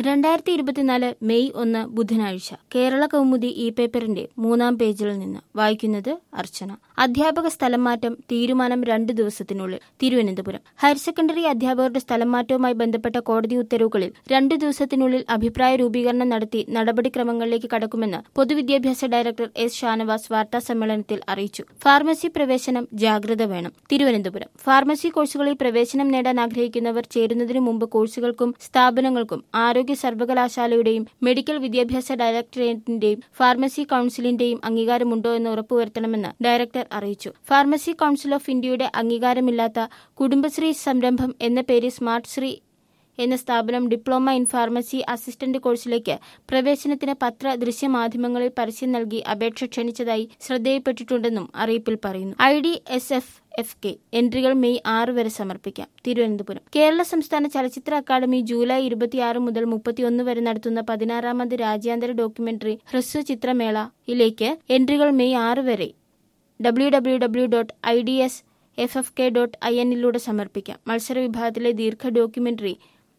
രണ്ടായിരത്തി ഇരുപത്തിനാല് മെയ് ഒന്ന് ബുധനാഴ്ച കേരള കൗമുദി ഇ പേപ്പറിന്റെ മൂന്നാം പേജിൽ നിന്ന് വായിക്കുന്നത് അർച്ചന അധ്യാപക സ്ഥലം മാറ്റം തീരുമാനം രണ്ട് ദിവസത്തിനുള്ളിൽ തിരുവനന്തപുരം ഹയർ സെക്കൻഡറി അധ്യാപകരുടെ സ്ഥലം മാറ്റവുമായി ബന്ധപ്പെട്ട കോടതി ഉത്തരവുകളിൽ രണ്ടു ദിവസത്തിനുള്ളിൽ അഭിപ്രായ രൂപീകരണം നടത്തി നടപടിക്രമങ്ങളിലേക്ക് കടക്കുമെന്ന് പൊതുവിദ്യാഭ്യാസ ഡയറക്ടർ എസ് ഷാനവാസ് വാർത്താ സമ്മേളനത്തിൽ അറിയിച്ചു ഫാർമസി പ്രവേശനം ജാഗ്രത വേണം തിരുവനന്തപുരം ഫാർമസി കോഴ്സുകളിൽ പ്രവേശനം നേടാൻ ആഗ്രഹിക്കുന്നവർ ചേരുന്നതിനു മുമ്പ് കോഴ്സുകൾക്കും സ്ഥാപനങ്ങൾക്കും ആരോഗ്യ സർവകലാശാലയുടെയും മെഡിക്കൽ വിദ്യാഭ്യാസ ഡയറക്ടറേറ്റിന്റെയും ഫാർമസി കൌൺസിലിന്റെയും അംഗീകാരമുണ്ടോ എന്ന് ഉറപ്പുവരുത്തണമെന്ന് ഡയറക്ടർ അറിയിച്ചു ഫാർമസി കൌൺസിൽ ഓഫ് ഇന്ത്യയുടെ അംഗീകാരമില്ലാത്ത കുടുംബശ്രീ സംരംഭം എന്ന പേരിൽ സ്മാർട്ട് ശ്രീ എന്ന സ്ഥാപനം ഡിപ്ലോമ ഇൻ ഫാർമസി അസിസ്റ്റന്റ് കോഴ്സിലേക്ക് പ്രവേശനത്തിന് പത്ര ദൃശ്യമാധ്യമങ്ങളിൽ പരസ്യം നൽകി അപേക്ഷ ക്ഷണിച്ചതായി ശ്രദ്ധയിൽപ്പെട്ടിട്ടുണ്ടെന്നും അറിയിപ്പിൽ പറയുന്നു I D S F F K എൻട്രികൾ മെയ് ആറ് വരെ സമർപ്പിക്കാം തിരുവനന്തപുരം കേരള സംസ്ഥാന ചലച്ചിത്ര അക്കാദമി ജൂലൈ ഇരുപത്തിയാറ് മുതൽ മുപ്പത്തിയൊന്ന് വരെ നടത്തുന്ന പതിനാറാമത് രാജ്യാന്തര ഡോക്യുമെന്ററി ഹ്രസ്വ ചിത്രമേളയിലേക്ക് എൻട്രികൾ മെയ് ആറ് വരെ W W W dot I D S F F K dot ഐ എന്നിലൂടെ സമർപ്പിക്കാം മത്സര വിഭാഗത്തിലെ ദീർഘ ഡോക്യുമെന്ററി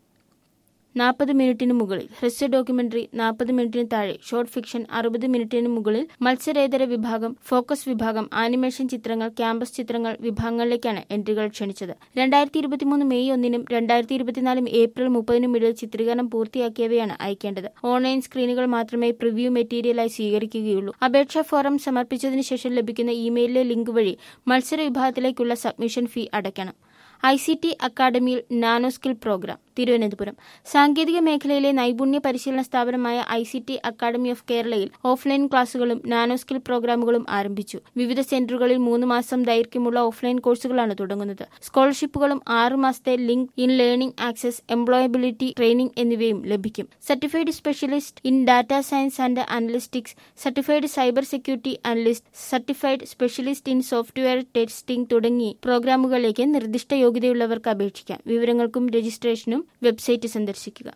നാൽപ്പത് മിനിറ്റിന് മുകളിൽ ഹ്രസ്വ ഡോക്യുമെന്ററി നാൽപ്പത് മിനിറ്റിന് താഴെ ഷോർട്ട് ഫിക്ഷൻ അറുപത് മിനിറ്റിന് മുകളിൽ മത്സരേതര വിഭാഗം ഫോക്കസ് വിഭാഗം ആനിമേഷൻ ചിത്രങ്ങൾ ക്യാമ്പസ് ചിത്രങ്ങൾ വിഭാഗങ്ങളിലേക്കാണ് എൻട്രികൾ ക്ഷണിച്ചത് രണ്ടായിരത്തി ഇരുപത്തിമൂന്ന് മെയ് ഒന്നിനും രണ്ടായിരത്തി ഇരുപത്തിനാലും ഏപ്രിൽ മുപ്പതിനും ഇടയിൽ ചിത്രീകരണം പൂർത്തിയാക്കിയവയാണ് അയക്കേണ്ടത് ഓൺലൈൻ സ്ക്രീനുകൾ മാത്രമേ പ്രിവ്യൂ മെറ്റീരിയലായി സ്വീകരിക്കുകയുള്ളൂ അപേക്ഷാ ഫോറം സമർപ്പിച്ചതിനു ശേഷം ലഭിക്കുന്ന ഇമെയിലിലെ ലിങ്ക് വഴി മത്സര വിഭാഗത്തിലേക്കുള്ള സബ്മിഷൻ ഫീ അടയ്ക്കണം ഐ സി ടി അക്കാദമിയിൽ നാനോ സ്കിൽ പ്രോഗ്രാം തിരുവനന്തപുരം സാങ്കേതിക മേഖലയിലെ നൈപുണ്യ പരിശീലന സ്ഥാപനമായ I C T academy of കേരളയിൽ ഓഫ്ലൈൻ ക്ലാസുകളും നാനോ സ്കിൽ പ്രോഗ്രാമുകളും ആരംഭിച്ചു വിവിധ സെന്ററുകളിൽ മൂന്ന് മാസം ദൈർഘ്യമുള്ള ഓഫ്ലൈൻ കോഴ്സുകളാണ് തുടങ്ങുന്നത് സ്കോളർഷിപ്പുകളും ആറ് മാസത്തെ LinkedIn learning access employability training എന്നിവയും ലഭിക്കും certified specialist in data science and analytics certified cyber security analyst certified specialist in software testing തുടങ്ങി പ്രോഗ്രാമുകളിലേക്ക് നിർദ്ദിഷ്ട യോഗ്യതയുള്ളവർക്ക് അപേക്ഷിക്കാം വിവരങ്ങൾക്കും രജിസ്ട്രേഷനും വെബ്സൈറ്റ് സന്ദർശിക്കുക